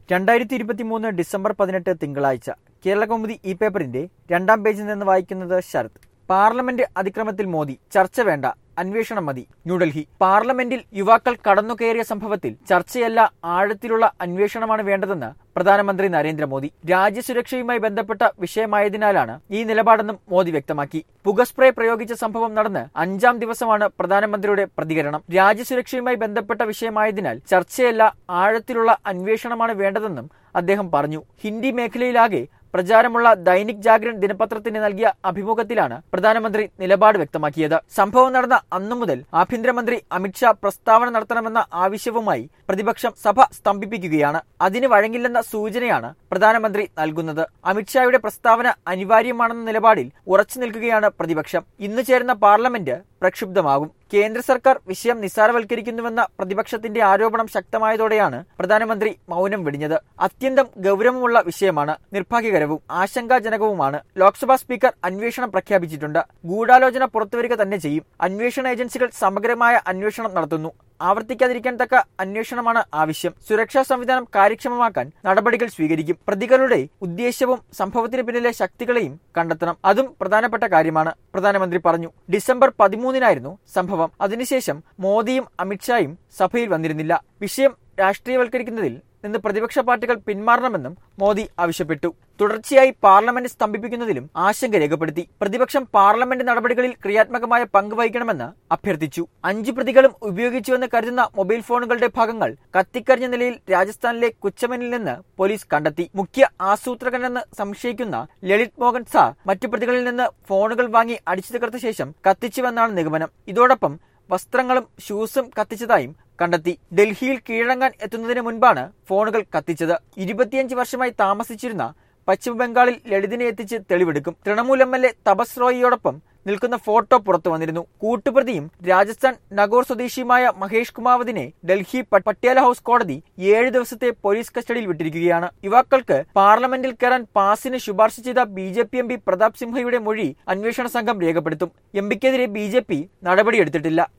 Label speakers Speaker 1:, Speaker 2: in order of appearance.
Speaker 1: രണ്ടായിരത്തി ഇരുപത്തി മൂന്ന് ഡിസംബർ പതിനെട്ട് തിങ്കളാഴ്ച കേരളകൗമുദി ഈ പേപ്പറിന്റെ രണ്ടാം പേജിൽ നിന്ന് വായിക്കുന്നത് ശരത് പാർലമെന്റ് അതിക്രമത്തിൽ മോദി ചർച്ച വേണ്ട അന്വേഷണം മതി ന്യൂഡൽഹി പാർലമെന്റിൽ യുവാക്കൾ കടന്നുകയറിയ സംഭവത്തിൽ ചർച്ചയല്ല ആഴത്തിലുള്ള അന്വേഷണമാണ് വേണ്ടതെന്ന് പ്രധാനമന്ത്രി നരേന്ദ്രമോദി രാജ്യസുരക്ഷയുമായി ബന്ധപ്പെട്ട വിഷയമായതിനാലാണ് ഈ നിലപാടെന്നും മോദി വ്യക്തമാക്കി പുകസ്പ്രേ പ്രയോഗിച്ച സംഭവം നടന്ന് അഞ്ചാം ദിവസമാണ് പ്രധാനമന്ത്രിയുടെ പ്രതികരണം രാജ്യസുരക്ഷയുമായി ബന്ധപ്പെട്ട വിഷയമായതിനാൽ ചർച്ചയല്ല ആഴത്തിലുള്ള അന്വേഷണമാണ് വേണ്ടതെന്നും അദ്ദേഹം പറഞ്ഞു ഹിന്ദി മേഖലയിലാകെ പ്രചാരമുള്ള ദൈനിക് ജാഗരൺ ദിനപത്രത്തിന് നൽകിയ അഭിമുഖത്തിലാണ് പ്രധാനമന്ത്രി നിലപാട് വ്യക്തമാക്കിയത് സംഭവം നടന്ന അന്നു മുതൽ ആഭ്യന്തരമന്ത്രി അമിത്ഷാ പ്രസ്താവന നടത്തണമെന്ന ആവശ്യവുമായി പ്രതിപക്ഷം സഭ സ്തംഭിപ്പിക്കുകയാണ് അതിന് വഴങ്ങില്ലെന്ന സൂചനയാണ് പ്രധാനമന്ത്രി നൽകുന്നത് അമിത്ഷായുടെ പ്രസ്താവന അനിവാര്യമാണെന്ന നിലപാടിൽ ഉറച്ചു നിൽക്കുകയാണ് പ്രതിപക്ഷം ഇന്ന് ചേരുന്ന പാർലമെന്റ് പ്രക്ഷുബ്ധമാകും കേന്ദ്ര സർക്കാർ വിഷയം നിസ്സാരവൽക്കരിക്കുന്നുവെന്ന പ്രതിപക്ഷത്തിന്റെ ആരോപണം ശക്തമായതോടെയാണ് പ്രധാനമന്ത്രി മൗനം വെടിഞ്ഞത് അത്യന്തം ഗൗരവമുള്ള വിഷയമാണ് നിർഭാഗ്യകരവും ആശങ്കാജനകവുമാണ് ലോക്സഭാ സ്പീക്കർ അന്വേഷണം പ്രഖ്യാപിച്ചിട്ടുണ്ട് ഗൂഢാലോചന പുറത്തുവരിക തന്നെ ചെയ്യും അന്വേഷണ ഏജൻസികൾ സമഗ്രമായ അന്വേഷണം നടത്തുന്നു ആവർത്തിക്കാതിരിക്കാൻ തക്ക അന്വേഷണമാണ് ആവശ്യം സുരക്ഷാ സംവിധാനം കാര്യക്ഷമമാക്കാൻ നടപടികൾ സ്വീകരിക്കും പ്രതികളുടെ ഉദ്ദേശ്യവും സംഭവത്തിന് പിന്നിലെ ശക്തികളെയും കണ്ടെത്തണം അതും പ്രധാനപ്പെട്ട കാര്യമാണ് പ്രധാനമന്ത്രി പറഞ്ഞു ഡിസംബർ പതിമൂന്നിനായിരുന്നു സംഭവം അതിനുശേഷം മോദിയും അമിത്ഷായും സഭയിൽ വന്നിരുന്നില്ല വിഷയം രാഷ്ട്രീയവൽക്കരിക്കുന്നതിൽ നിന്ന് പ്രതിപക്ഷ പാർട്ടികൾ പിന്മാറണമെന്നും മോദി ആവശ്യപ്പെട്ടു തുടർച്ചയായി പാർലമെന്റ് സ്തംഭിപ്പിക്കുന്നതിലും ആശങ്ക രേഖപ്പെടുത്തി പ്രതിപക്ഷം പാർലമെന്റ് നടപടികളിൽ ക്രിയാത്മകമായ പങ്ക് വഹിക്കണമെന്ന് അഭ്യർത്ഥിച്ചു അഞ്ചു പ്രതികളും ഉപയോഗിച്ചുവെന്ന് കരുതുന്ന മൊബൈൽ ഫോണുകളുടെ ഭാഗങ്ങൾ കത്തിക്കരിഞ്ഞ നിലയിൽ രാജസ്ഥാനിലെ കുച്ചമനിൽ നിന്ന് പോലീസ് കണ്ടെത്തി മുഖ്യ ആസൂത്രകനെന്ന് സംശയിക്കുന്ന ലളിത് മോഹൻ സാ മറ്റു പ്രതികളിൽ നിന്ന് ഫോണുകൾ വാങ്ങി അടിച്ചു തകർത്ത ശേഷം കത്തിച്ചുവെന്നാണ് നിഗമനം ഇതോടൊപ്പം വസ്ത്രങ്ങളും ഷൂസും കത്തിച്ചതായും കണ്ടെത്തി ഡൽഹിയിൽ കീഴടങ്ങാൻ എത്തുന്നതിന് മുൻപാണ് ഫോണുകൾ കത്തിച്ചത് ഇരുപത്തിയഞ്ച് വർഷമായി താമസിച്ചിരുന്ന പശ്ചിമബംഗാളിൽ ലളിതിനെ എത്തിച്ച് തെളിവെടുക്കും Trinamool M L A Tapas റോയിയോടൊപ്പം നിൽക്കുന്ന ഫോട്ടോ പുറത്തു വന്നിരുന്നു കൂട്ടുപ്രതിയും രാജസ്ഥാൻ നഗോർ സ്വദേശിയുമായ മഹേഷ് കുമാവതിനെ ഡൽഹി പട്യാല ഹൌസ് കോടതി ഏഴ് ദിവസത്തെ പോലീസ് കസ്റ്റഡിയിൽ വിട്ടിരിക്കുകയാണ് യുവാക്കൾക്ക് പാർലമെന്റിൽ കയറാൻ പാസിന് ശുപാർശ ചെയ്ത B J P M P Pratap സിംഹയുടെ മൊഴി അന്വേഷണ സംഘം രേഖപ്പെടുത്തും എം പിക്കെതിരെ ബി ജെ പി നടപടിയെടുത്തിട്ടില്ല